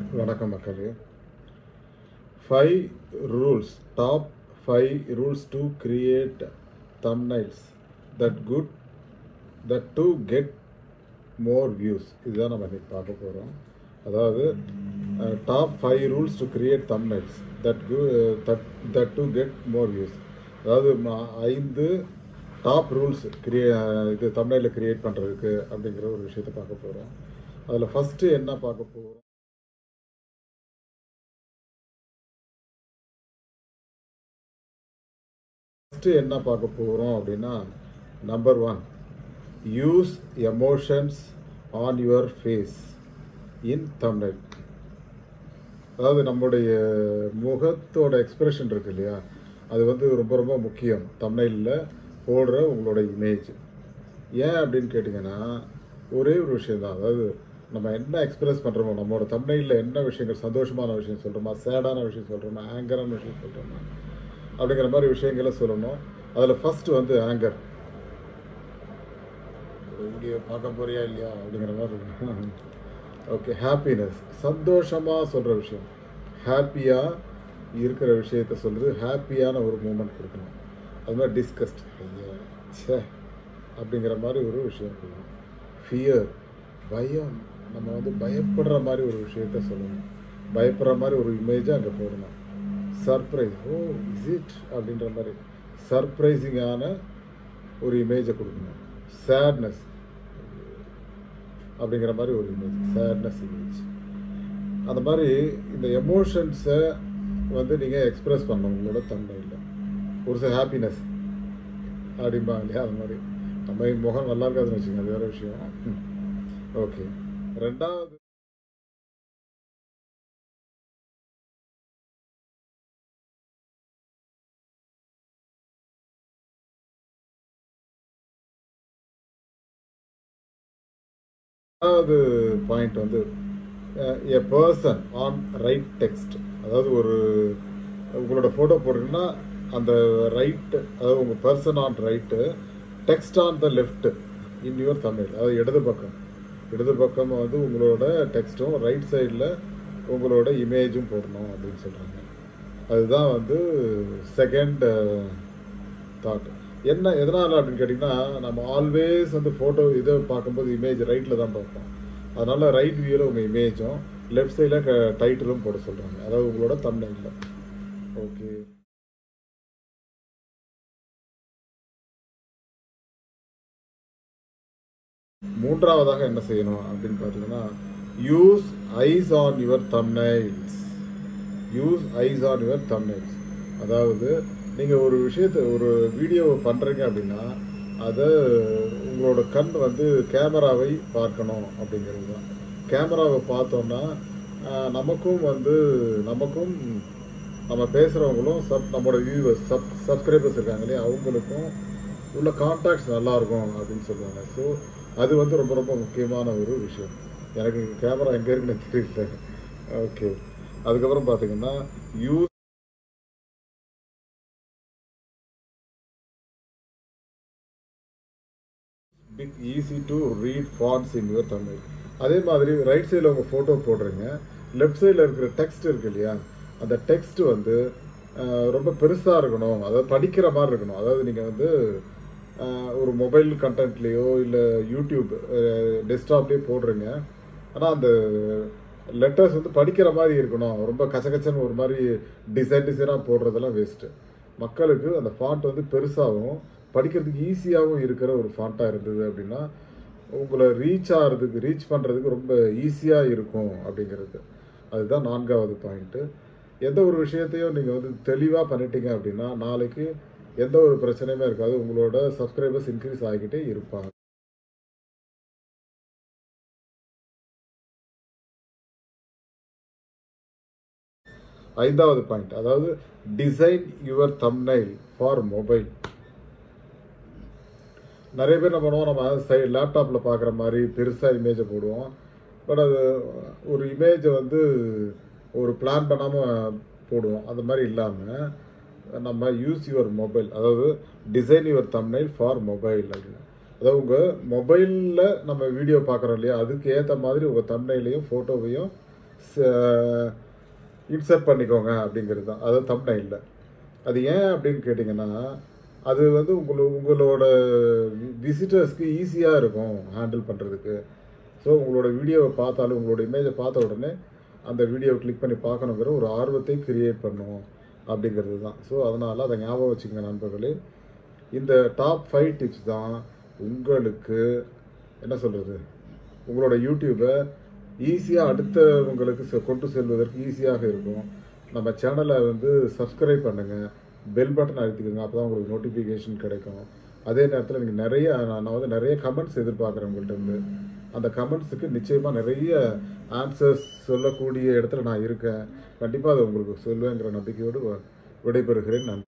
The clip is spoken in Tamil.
வணக்கம் மக்களே five rules top five rules to create thumbnails that good that to get more views இதுதான் நம்ம இன்னைக்கு பார்க்க போகிறோம் அதாவது top five rules to create thumbnails that கு that that to get more views அதாவது ம- ஐந்து டாப் ரூல்ஸ் கிரியே இது தமிழில் கிரியேட் பண்ணுறதுக்கு அப்படிங்கிற ஒரு விஷயத்தை பார்க்க போகிறோம் அதில் ஃபஸ்ட்டு என்ன பார்க்க போகிறோம் ஃபஸ்ட்டு என்ன பார்க்க போகிறோம் அப்படின்னா number one use emotions on your face in Tamil அதாவது நம்முடைய முகத்தோட எக்ஸ்பிரஷன் இருக்கு இல்லையா அது வந்து ரொம்ப ரொம்ப முக்கியம் தமிழில் போடுற உங்களோட இமேஜ் ஏன் அப்படின்னு கேட்டிங்கன்னா ஒரே ஒரு விஷயம் தான் அதாவது நம்ம என்ன எக்ஸ்பிரஸ் பண்ணுறோமோ நம்மளோட தமிழில் என்ன விஷயங்கள் சந்தோஷமான விஷயம் சொல்கிறோமா சேடான விஷயம் சொல்கிறோமா ஆங்கரான விஷயம் சொல்கிறோமா அப்படிங்கிற மாதிரி விஷயங்களை சொல்லணும் அதில் ஃபஸ்ட்டு வந்து ஆங்கர் வீடியோ பார்க்க போறியா இல்லையா அப்படிங்கிற மாதிரி ஓகே ஹாப்பினஸ் சந்தோஷமாக சொல்கிற விஷயம் ஹாப்பியாக இருக்கிற விஷயத்த சொல்கிறது ஹாப்பியான ஒரு மூமெண்ட் கொடுக்கணும் அது மாதிரி டிஸ்கஸ்ட் ஐயா ச்சே அப்படிங்கிற மாதிரி ஒரு விஷயம் கொடுக்கணும் ஃபியர் பயம் நம்ம வந்து பயப்படுற மாதிரி ஒரு விஷயத்த சொல்லணும் பயப்படுற மாதிரி ஒரு இமேஜை அங்கே போடணும் சர்ப்ரைஸ் ஓ இஸ் இட் அப்படின்ற மாதிரி சர்ப்ரைசிங்கான ஒரு இமேஜை கொடுக்கணும் சேட்னஸ் அப்படிங்கிற மாதிரி ஒரு இமேஜ் சேட்னஸ் இமேஜ் அந்த மாதிரி இந்த எமோஷன்ஸை வந்து நீங்கள் எக்ஸ்பிரஸ் பண்ணணும் உங்களோட தன்மையில் ஒரு சில ஹாப்பினஸ் அப்படிம்பா இல்லையா அது மாதிரி நம்ம முகம் நல்லா இருக்காதுன்னு வச்சுக்கோங்க அது வேற விஷயம் ஓகே ரெண்டாவது ரெண்டாவது பாயிண்ட் வந்து a person on right text அதாவது ஒரு உங்களோட ஃபோட்டோ போடுறீங்கன்னா அந்த ரைட் அதாவது உங்கள் person on right text on the left in your Tamil அதாவது இடது பக்கம் இடது பக்கம் வந்து உங்களோட டெக்ஸ்ட்டும் ரைட் சைடில் உங்களோட இமேஜும் போடணும் அப்படின்னு சொல்கிறாங்க அதுதான் வந்து செகண்ட் தாட் என்ன எதனால் அப்படின்னு கேட்டிங்கன்னா நம்ம ஆல்வேஸ் வந்து ஃபோட்டோ இதை பார்க்கும்போது இமேஜ் ரைட்டில் தான் பார்ப்போம் அதனால் ரைட் வியூவில் உங்கள் இமேஜும் லெஃப்ட் சைடில் க டைட்டிலும் போட சொல்கிறாங்க அதாவது உங்களோட தமிழில் ஓகே மூன்றாவதாக என்ன செய்யணும் அப்படின்னு பார்த்தீங்கன்னா use eyes on your thumbnails use eyes on your thumbnails அதாவது நீங்கள் ஒரு விஷயத்தை ஒரு வீடியோவை பண்ணுறீங்க அப்படின்னா அதை உங்களோட கண் வந்து கேமராவை பார்க்கணும் அப்படிங்கிறது தான் கேமராவை பார்த்தோன்னா ஆஹ், நமக்கும் வந்து நமக்கும் நம்ம பேசுகிறவங்களும் சப் நம்மளோட வியூவர்ஸ் சப் சப்ஸ்கிரைபர்ஸ் இருக்காங்க இல்லையா அவங்களுக்கும் உள்ள கான்டாக்ட்ஸ் நல்லாயிருக்கும் அப்படின்னு சொல்லுவாங்க ஸோ அது வந்து ரொம்ப ரொம்ப முக்கியமான ஒரு விஷயம் எனக்கு கேமரா எங்கே இருக்குன்னு தெரியல ஓகே அதுக்கப்புறம் பார்த்தீங்கன்னா use big easy to read fonts in your Tamil அதே மாதிரி ரைட் சைடில் உங்கள் ஃபோட்டோ போடுறீங்க லெஃப்ட் சைடில் இருக்கிற டெக்ஸ்ட் இருக்கு இல்லையா அந்த டெக்ஸ்ட் வந்து அஹ், ரொம்ப பெருசாக இருக்கணும் அதாவது படிக்கிற மாதிரி இருக்கணும் அதாவது நீங்கள் வந்து அஹ், ஒரு மொபைல் கண்டென்ட்லேயோ இல்லை யூடியூப் டெஸ்க்டாப்லேயோ போடுறீங்க ஆனால் அந்த லெட்டர்ஸ் வந்து படிக்கிற மாதிரி இருக்கணும் ரொம்ப கச்சகச்சன்னு ஒரு மாதிரி டிசைன் டிசைனாக போடுறதெல்லாம் வேஸ்ட்டு மக்களுக்கு அந்த ஃபாண்ட் வந்து பெருசாகவும் படிக்கிறதுக்கு ஈஸியாகவும் இருக்கிற ஒரு ஃபாண்ட்டாக இருந்தது அப்படின்னா உங்களை ரீச் ஆகிறதுக்கு ரீச் பண்ணுறதுக்கு ரொம்ப ஈஸியாக இருக்கும் அப்படிங்கிறது அதுதான் நான்காவது பாயிண்ட்டு எந்த ஒரு விஷயத்தையும் நீங்கள் வந்து தெளிவாக பண்ணிட்டீங்க அப்படின்னா நாளைக்கு எந்த ஒரு பிரச்சனையுமே இருக்காது உங்களோட சப்ஸ்கிரைபர்ஸ் இன்க்ரீஸ் ஆகிக்கிட்டே இருப்பாங்க ஐந்தாவது பாயிண்ட் அதாவது design your thumbnail for mobile நிறைய பேர் என்ன பண்ணுவோம் நம்ம சை லேப்டாப்பில் பார்க்குற மாதிரி பெருசாக இமேஜை போடுவோம் பட் அது ஒரு இமேஜை வந்து ஒரு பிளான் பண்ணாமல் போடுவோம் அந்த மாதிரி இல்லாமல் நம்ம யூஸ் யுவர் மொபைல் அதாவது design your thumbnail for mobile அப்படின்னு அதாவது உங்கள் மொபைலில் நம்ம வீடியோ பார்க்குறோம் இல்லையா அதுக்கு ஏற்ற மாதிரி உங்கள் தம்னைலையும் ஃபோட்டோவையும் இன்சர்ட் பண்ணிக்கோங்க அப்படிங்கிறது தான் அதாவது தம்னை இல்லை அது ஏன் அப்படின்னு கேட்டிங்கன்னா அது வந்து உங்களோ உங்களோட விசிட்டர்ஸ்க்கு ஈஸியாக இருக்கும் ஹேண்டில் பண்ணுறதுக்கு ஸோ உங்களோட வீடியோவை பார்த்தாலும் உங்களோட இமேஜை பார்த்த உடனே அந்த வீடியோவை கிளிக் பண்ணி பார்க்கணுங்கிற ஒரு ஆர்வத்தை கிரியேட் பண்ணும் அப்படிங்கிறது தான் ஸோ அதனால் அதை ஞாபகம் வச்சுங்க நண்பர்களே இந்த டாப் ஃபைவ் டிப்ஸ் தான் உங்களுக்கு என்ன சொல்கிறது உங்களோட யூடியூப்பை ஈஸியாக அடுத்தவங்களுக்கு செ- கொண்டு செல்வதற்கு ஈஸியாக இருக்கும் நம்ம சேனலை வந்து சப்ஸ்கிரைப் பண்ணுங்கள் பெல் பட்டன் அழுத்திக்கோங்க அப்போ தான் உங்களுக்கு நோட்டிஃபிகேஷன் கிடைக்கும் அதே நேரத்தில் நீங்கள் நிறைய நான் நான் வந்து நிறைய கமெண்ட்ஸ் எதிர்பார்க்குறேன் உங்கள்கிட்ட இருந்து அந்த கமெண்ட்ஸுக்கு நிச்சயமாக நிறைய ஆன்சர்ஸ் சொல்லக்கூடிய இடத்துல நான் இருக்கேன் கண்டிப்பாக அதை உங்களுக்கு சொல்வேங்கிற நம்பிக்கையோடு வ- விடைபெறுகிறேன் நன்றி